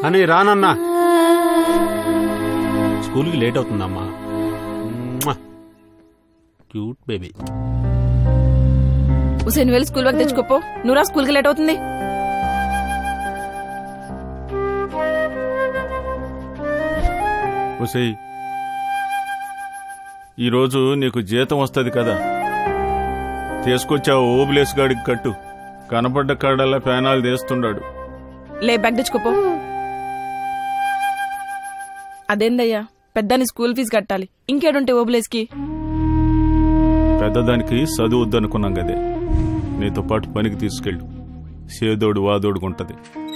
అని రానన్నా స్కూల్కి లేట్ అవుతుందమ్మా మ్మ్. క్యూట్ బేబీ హుసేన్ వెళ్ళి స్కూల్ వరకు తెచ్చుకోపో నువ్వురా స్కూల్కి లేట్ అవుతుంది ఒసేయ్ ఈరోజు నీకు జీతం వస్తుంది కదా తీసుకొచ్చా ఓబులేసు గాడికి కట్టు కనపడ్డ కాడల్లా పేనాలు తీస్తున్నాడు లే బ్యాగ్ తెచ్చుకోపో అదేందయ్యా పెద్దని స్కూల్ ఫీజు కట్టాలి ఇంకేడుంటే ఓబులేస్కి పెద్దదానికి చదువు వద్దనుకున్నాం కదే నీతో పాటు పనికి తీసుకెళ్ళు సేదోడు వాదోడుకుంటది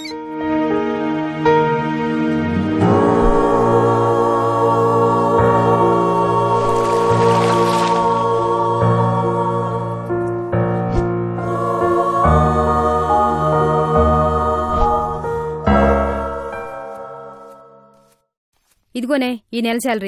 ఇదిగోనే ఈ నెల శాలరీ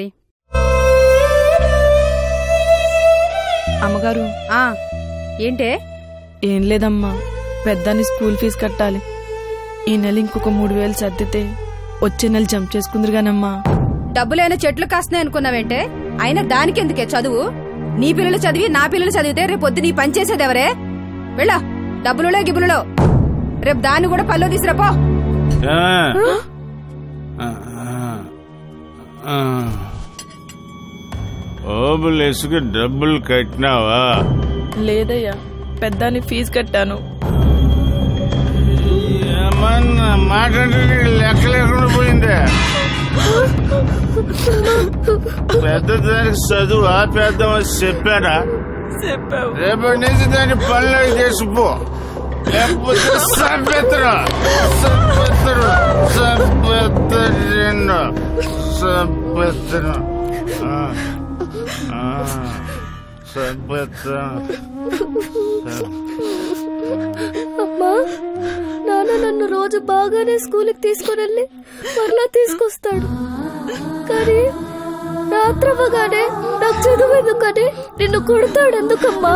అమ్మగారు ఆ ఏంటే ఏం లేదమ్మా పెద్దని స్కూల్ ఫీజు కట్టాలి ఈ నెల ఇంకొక మూడు వేలు సర్దితే వచ్చే నెల జంప్ చేసుకుందరు గానమ్మా డబ్బులైనా చెట్లు కాస్తున్నాయి అనుకున్నావేంటే అయినా దానికి ఎందుకే చదువు నీ పిల్లలు చదివి నా పిల్లలు చదివితే రేపు పొద్దు నీ పని చేసేది ఎవరే వెళ్ళా డబ్బులులో గిబ్బులులో రేపు దాన్ని కూడా పల్లో తీసుకురాపో ఆ. ఆ. ఆ. ఓబులేసుకి డబ్బులు కట్టినావా లేదయ్యా పెద్దాని ఫీజు కట్టాను ఏమన్నా మాట్లాడి లెక్క లేకుండా పోయిందే పెద్ద దానికి చదువు ఆపేద్దామని చెప్పారా చెప్పావు రేపటి నుంచి దాన్ని పనిలో చేసిపో లేకపోతే సంపెత్తరు సంపెత్తరు సంపెత్తరు సంపెత్తరు సంపెత్తరు అమ్మా నాన్న నన్ను రోజు బాగానే స్కూల్కి తీసుకుని వెళ్ళి మరలా తీసుకొస్తాడు కానీ రాత్రవ్వగానే నాకు చదువు ఎందుకని నిన్ను కొడతాడు ఎందుకమ్మా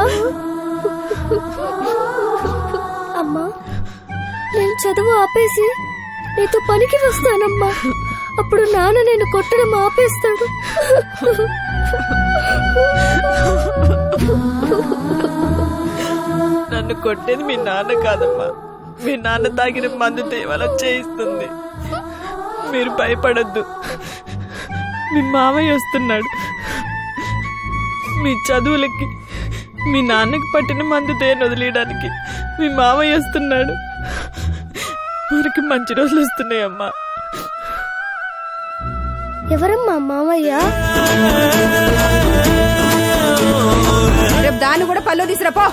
అమ్మా నేను చదువు ఆపేసి నీతో పనికి వస్తానమ్మా అప్పుడు నాన్న నేను కొట్టడం ఆపేస్తాడు నన్ను కొట్టేది మీ నాన్న కాదమ్మా మీ నాన్న తాగిన మందు తేవాల చేయిస్తుంది మీరు భయపడద్దు మీ మామయ్య వస్తున్నాడు మీ చదువులకి మీ నాన్నకి పట్టిన మందు తేను వదిలేయడానికి మీ మామయ్య వస్తున్నాడు మనకి మంచి రోజులు వస్తున్నాయమ్మా ఎవరమ్మా మామయ్య రేపు దాన్ని కూడా పల్లో తీసుకురాపో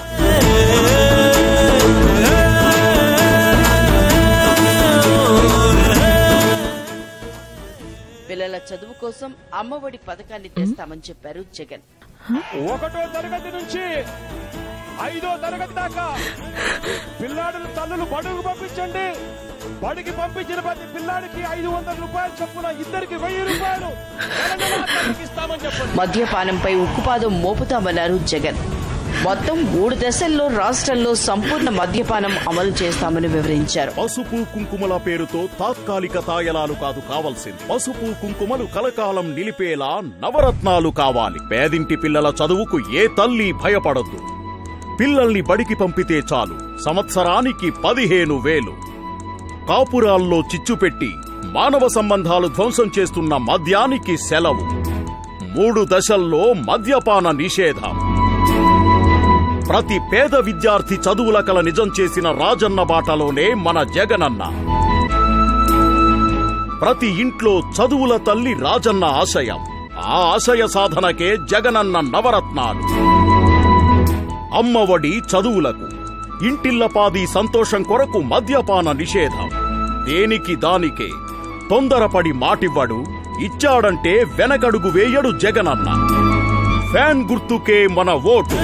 పిల్లల చదువు కోసం అమ్మఒడి పథకాన్ని తెస్తామని చెప్పారు జగన్ ఒకటో తరగతి నుంచి ఐదో తరగతి దాకా పిల్లాడుల తల్లులు బడుగు పంపించండి బడికి పంపించిన ప్రతి పిల్లాడికి ఐదు వందల రూపాయలు చొప్పున ఇద్దరికి వెయ్యి రూపాయలు నెల నెలా తల్లికి ఇస్తామని చెప్పండి మద్యపానంపై ఉక్కుపాదం మోపుతామన్నారు జగన్ మొత్తం మూడు దశల్లో రాష్ట్రంలో సంపూర్ణ మద్యపానం అమలు చేస్తామని వివరించారు పసుపు కుంకుమల పేరుతో తాత్కాలిక తాయలాలు కాదు కావాల్సింది పసుపు కుంకుమలు కలకాలం నిలిపేలా నవరత్నాలు కావాలి పేదింటి పిల్లల చదువుకు ఏ తల్లి భయపడొద్దు పిల్లల్ని బడికి పంపితే చాలు సంవత్సరానికి పదిహేను వేలు కాపురాల్లో చిచ్చు పెట్టి మానవ సంబంధాలు ధ్వంసం చేస్తున్న మద్యానికి సెలవు మూడు దశల్లో మద్యపాన నిషేధం ప్రతి పేద విద్యార్థి చదువుల కల నిజం చేసిన రాజన్న బాటలోనే మన జగనన్న ప్రతి ఇంట్లో చదువుల తల్లి రాజన్న ఆశయం ఆ ఆశయ సాధనకే జగనన్న నవరత్నాలు అమ్మఒడి చదువులకు ఇంటిల్లపాది సంతోషం కొరకు మద్యపాన నిషేధం దేనికి దానికే తొందరపడి మాటివ్వడు ఇచ్చాడంటే వెనకడుగు వేయడు జగనన్న ఫ్యాన్ గుర్తుకే మన ఓటు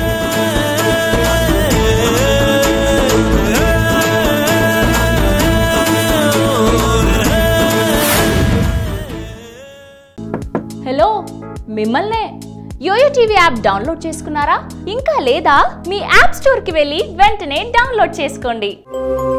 హలో మిమ్మల్నే యోయో టీవీ యాప్ డౌన్లోడ్ చేసుకున్నారా ఇంకా లేదా మీ యాప్ స్టోర్కి వెళ్ళి వెంటనే డౌన్లోడ్ చేసుకోండి